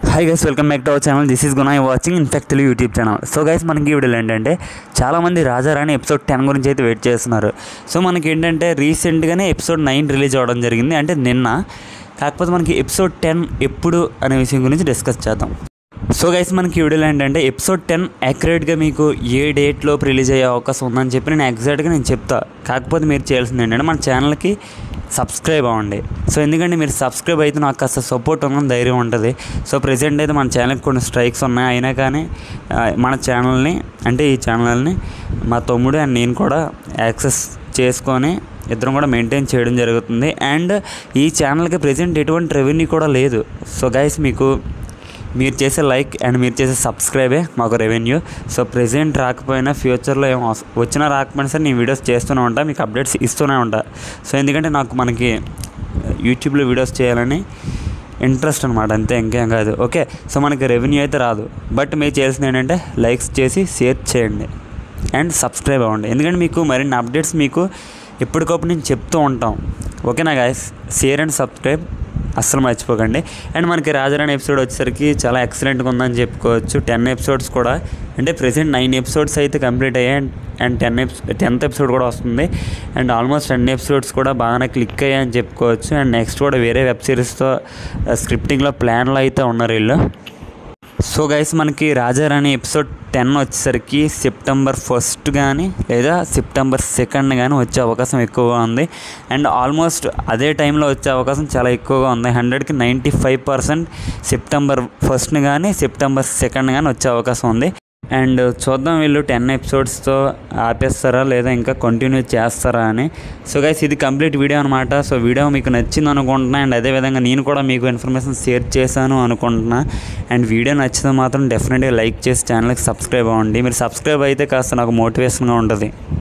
hi guys welcome back to our channel this is Guna watching Infact Telugu YouTube channel so guys మనకి ఈ వీడియోలో ఏంటంటే చాలామంది రాజారాణి ఎపిసోడ్ టెన్ గురించి అయితే వెయిట్ చేస్తున్నారు సో మనకి ఏంటంటే రీసెంట్గానే ఎపిసోడ్ నైన్ రిలీజ్ అవ్వడం జరిగింది అంటే నిన్న కాకపోతే మనకి ఎపిసోడ్ టెన్ ఎప్పుడు అనే విషయం గురించి డిస్కస్ చేద్దాం సో గైస్ మనకి ఈ వీడియోలో ఏంటంటే ఎపిసోడ్ టెన్ యాక్యురేట్గా మీకు ఏ డేట్లోపు రిలీజ్ అయ్యే అవకాశం ఉందని చెప్పి నేను ఎగ్జాక్ట్గా నేను చెప్తా కాకపోతే మీరు చేయాల్సింది ఏంటంటే మన ఛానల్కి సబ్స్క్రైబ్ అవ్వండి సో ఎందుకంటే మీరు సబ్స్క్రైబ్ అయితే నాకు కాస్త సపోర్ట్ ఉన్న ధైర్యం ఉంటుంది సో ప్రజెంట్ అయితే మన ఛానల్కి కొన్ని స్ట్రైక్స్ ఉన్నాయి అయినా కానీ ఆ, మన ఛానల్ని అంటే ఈ ఛానల్ని మా తమ్ముడు అండ్ నేను కూడా యాక్సెస్ చేసుకొని ఇద్దరం కూడా మెయింటైన్ చేయడం జరుగుతుంది అండ్ ఈ ఛానల్కి ప్రజెంట్ ఎటువంటి రెవెన్యూ కూడా లేదు సో గైస్ మీకు మీరు చేసే లైక్ అండ్ మీరు చేసే సబ్స్క్రైబే మాకు రెవెన్యూ సో ప్రెజెంట్ రాకపోయినా ఫ్యూచర్లో ఏం అవస- వచ్చినా రాకపోయినా సరే నేను వీడియోస్ చేస్తూనే ఉంటా మీకు అప్డేట్స్ ఇస్తూనే ఉంటా సో ఎందుకంటే నాకు మనకి యూట్యూబ్లో వీడియోస్ చేయాలని ఇంట్రెస్ట్ అనమాట అంతే ఇంకేం కాదు ఓకే సో మనకి రెవెన్యూ అయితే రాదు బట్ మీరు చేయాల్సింది ఏంటంటే లైక్స్ చేసి షేర్ చేయండి అండ్ సబ్స్క్రైబ్ అవ్వండి ఎందుకంటే మీకు మరిన్ని అప్డేట్స్ మీకు ఎప్పటికప్పుడు నేను చెప్తూ ఉంటాం ఓకేనా గాయస్ షేర్ అండ్ సబ్స్క్రైబ్ అస్సలు మర్చిపోకండి అండ్ మనకి రాజరాణి ఎపిసోడ్ వచ్చేసరికి చాలా ఎక్సలెంట్గా ఉందని చెప్పుకోవచ్చు టెన్ ఎపిసోడ్స్ కూడా అంటే ప్రెసెంట్ నైన్ ఎపిసోడ్స్ అయితే కంప్లీట్ అయ్యాయి అండ్ టెన్ ఎపిస్ టెన్త్ ఎపిసోడ్ కూడా వస్తుంది అండ్ ఆల్మోస్ట్ టెన్ ఎపిసోడ్స్ కూడా బాగానే క్లిక్ అయ్యాయని చెప్పుకోవచ్చు అండ్ నెక్స్ట్ కూడా వేరే వెబ్ సిరీస్తో స్క్రిప్టింగ్లో ప్లాన్లో అయితే ఉన్నారు వీళ్ళు సో గైస్ మనకి రాజారాణి ఎపిసోడ్ టెన్ వచ్చేసరికి సెప్టెంబర్ ఫస్ట్ కానీ లేదా సెప్టెంబర్ సెకండ్ కానీ వచ్చే అవకాశం ఎక్కువగా ఉంది అండ్ ఆల్మోస్ట్ అదే టైంలో వచ్చే అవకాశం చాలా ఎక్కువగా ఉంది హండ్రెడ్కి నైంటీ ఫైవ్ పర్సెంట్ సెప్టెంబర్ ఫస్ట్ని కానీ సెప్టెంబర్ సెకండ్ కానీ వచ్చే అవకాశం ఉంది అండ్ చూద్దాం వీళ్ళు టెన్ ఎపిసోడ్స్తో ఆపేస్తారా లేదా ఇంకా కంటిన్యూ చేస్తారా అని సో గైస్ ఇది కంప్లీట్ వీడియో అనమాట సో వీడియో మీకు నచ్చింది అనుకుంటున్నా అండ్ అదేవిధంగా నేను కూడా మీకు ఇన్ఫర్మేషన్ షేర్ చేశాను అనుకుంటున్నా అండ్ వీడియో నచ్చితే మాత్రం డెఫినెట్గా లైక్ చేసి ఛానల్కి సబ్స్క్రైబ్ అవ్వండి మీరు సబ్స్క్రైబ్ అయితే కాస్త నాకు మోటివేషన్గా ఉంటుంది